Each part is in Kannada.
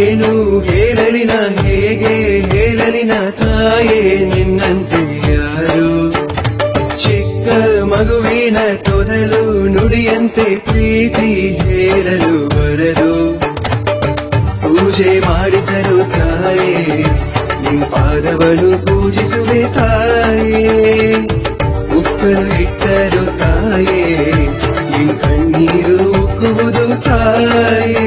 ಏನು ಹೇಳಲಿನ ಹೇಗೆ ಹೇಳಲಿನ ತಾಯೇ ನಿನ್ನಂತೆ ಯಾರು ಚಿಕ್ಕ ಮಗುವಿನ ತೊದಲು ನುಡಿಯಂತೆ ಪ್ರೀತಿ ಹೇಳಲು ಬರದು ಪೂಜೆ ಮಾಡಿದರು ತಾಯೇ ನಿನ್ ಪಾದವನ್ನು ಪೂಜಿಸುವೆ ತಾಯೇ ಉಕ್ಕಲು ಇಟ್ಟರು ತಾಯೇ ನಿನ್ ಕಣ್ಣೀರು ಉಕ್ಕುವುದು ತಾಯೇ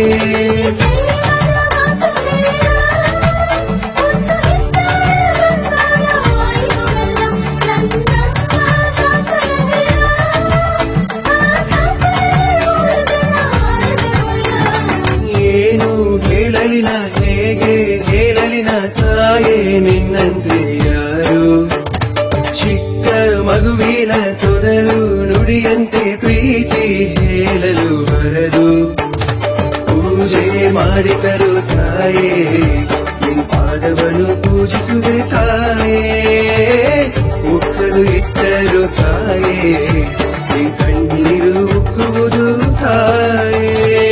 ಏನು ಹೇಳಲಿನ ಹೇಗೆ ಹೇಳಲಿನ ತಾಯೇ ನಿನ್ನಂತೆ ಯಾರು ಚಿಕ್ಕ ಮಗುವಿನ ತೊದಲು ನುಡಿಯಂತೆ ಪ್ರೀತಿ ಹೇಳಲು ಬರದು ಪೂಜೆ ಮಾಡಿದರು ತಾಯೇ ನಿನ್ ಪಾದವನ್ನು ಪೂಜಿಸುವೆ ತಾಯೇ ಉಕ್ಕಲು ಇಟ್ಟರು ತಾಯೇ ನಿನ್ ಕಣ್ಣೀರು ಉಕ್ಕುವುದು ತಾಯೇ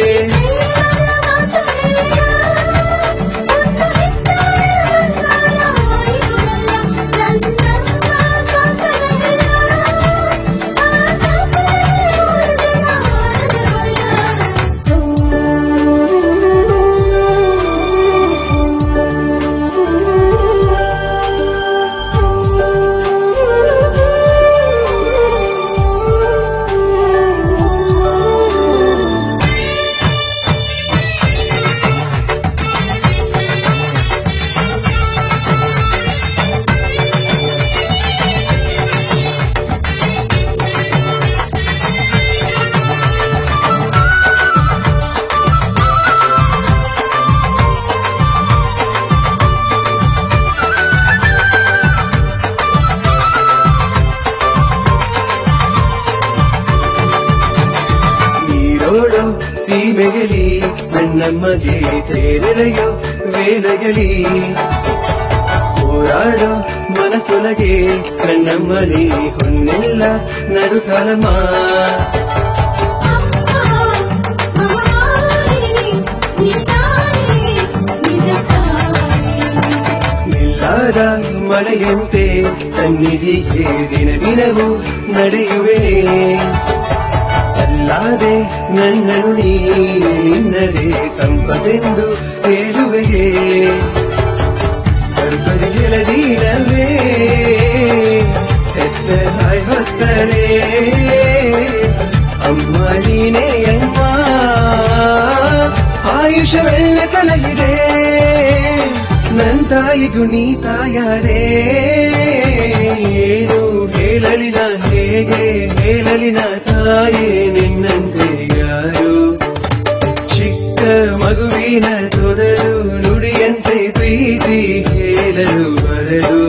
ನೀರೋಡೋ ಸೀಮೆಗಲಿ ನನ್ನಮ್ಮಗೆ ತೇರೆಳೆಯೋ ವೇಲಗಲಿ ಹೋರಾಡೋ ಮನಸೊಳಗೆ ಕಣ್ಣಮ್ಮನೆ ಹೊನ್ನೆಲ್ಲ ನಡುಕಾಲಮ್ಮ ನಿಲ್ಲಾದ ಮಳೆಯಂತೆ ಸನ್ನಿಧಿಗೆ ದಿನ ದಿನವೂ ನಡೆಯುವೆ ಅಲ್ಲಾದೆ ನನ್ನನ್ನು ನೀನು ನಿನ್ನದೇ ಸಂಪದೆಂದು ಹೇಳುವೆಯೇ ಗರ್ಭದ ಗೆಳದೀನವೇ ಹೆತ್ತ ಹಾಯ್ ಹೊತ್ತರೆ ಅಮ್ಮ ನೀನೇ ಅಮ್ಮ ಆಯುಷವೆಲ್ಲ ತನಗಿದೆ ನನ್ ತಾಯಿಗೂ ನೀ ತಾಯಾರೇ ಏನು ಹೇಳಲಿನ ಹೇಗೆ ಹೇಳಲಿನ ತಾಯೇ ನಿನ್ನಂತೆ ಯಾರು ಚಿಕ್ಕ ಮಗುವಿನ ತೊದಲು ನುಡಿಯಂತೆ ಪ್ರೀತಿ ಹೇಳಲು ಬರಲು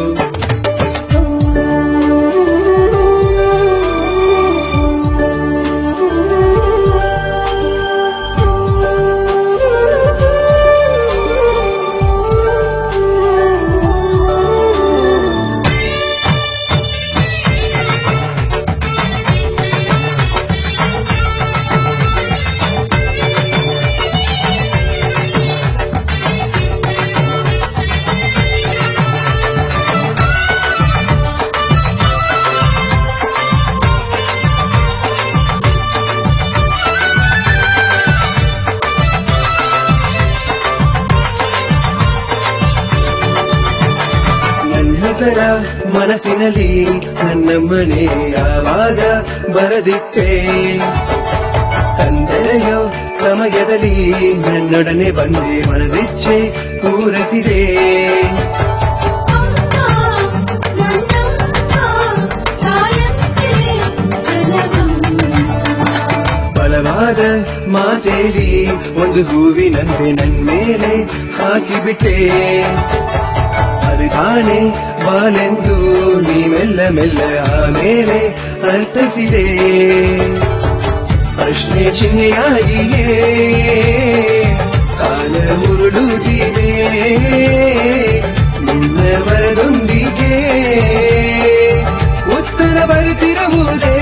ನನ್ನ ಹೆಸರ ಮನಸ್ಸಿನಲ್ಲಿ ನನ್ನ ಮನೆ ಯಾವಾಗ ಬರದಿತ್ತೆ ತಂದೆಯೋ ಸಮಯದಲ್ಲಿ ನನ್ನೊಡನೆ ಬಂದೆ ಮನದಿಚ್ಛೆ ಪೂರೈಸಿದೆ ಬಲವಾದ ಮಾತೇಳಿ ಒಂದು ಹೂವಿನಂತೆ ನನ್ ಮೇಲೆ ಹಾಕಿಬಿಟ್ಟೆ ಅದು ತಾನೇ ಬಾಲೆಂದು ನೀ ಮೆಲ್ಲ ಮೆಲ್ಲ ಆಮೇಲೆ ಅರ್ಥಿಸಿದೆ ಪ್ರಶ್ನೆ ಚಿಹ್ನೆಯಾಗಿಯೇ ಕಾಲ ಉರುಳುತ್ತಿದೆ ನಿನ್ನ ವರದೊಂದಿಗೆ ಉತ್ತರ ಬರುತ್ತಿರುವುದೇ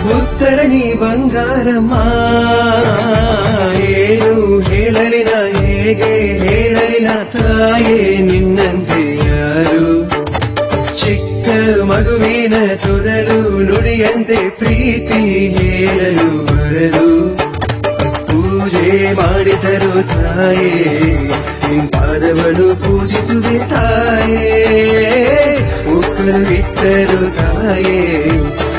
ಉತ್ತರ ನೀ ಬಂಗಾರಮ್ಮ ಏನು ಹೇಳಲಿನ ಹೇಗೆ ಹೇಳಲಿನ ತಾಯೇ ನಿನ್ನಂತೆ ಯಾರು ಚಿಕ್ಕ ಮಗುವಿನ ತೊದಲು ನುಡಿಯಂತೆ ಪ್ರೀತಿ ಹೇಳಲು ಬರಲು ಪೂಜೆ ಮಾಡಿದರು ತಾಯೇ ನಿನ್ ಪಾದವನ್ನು ಪೂಜಿಸುವೆ ತಾಯೇ ಒಕ್ಕಲು ಇಟ್ಟರು ತಾಯೇ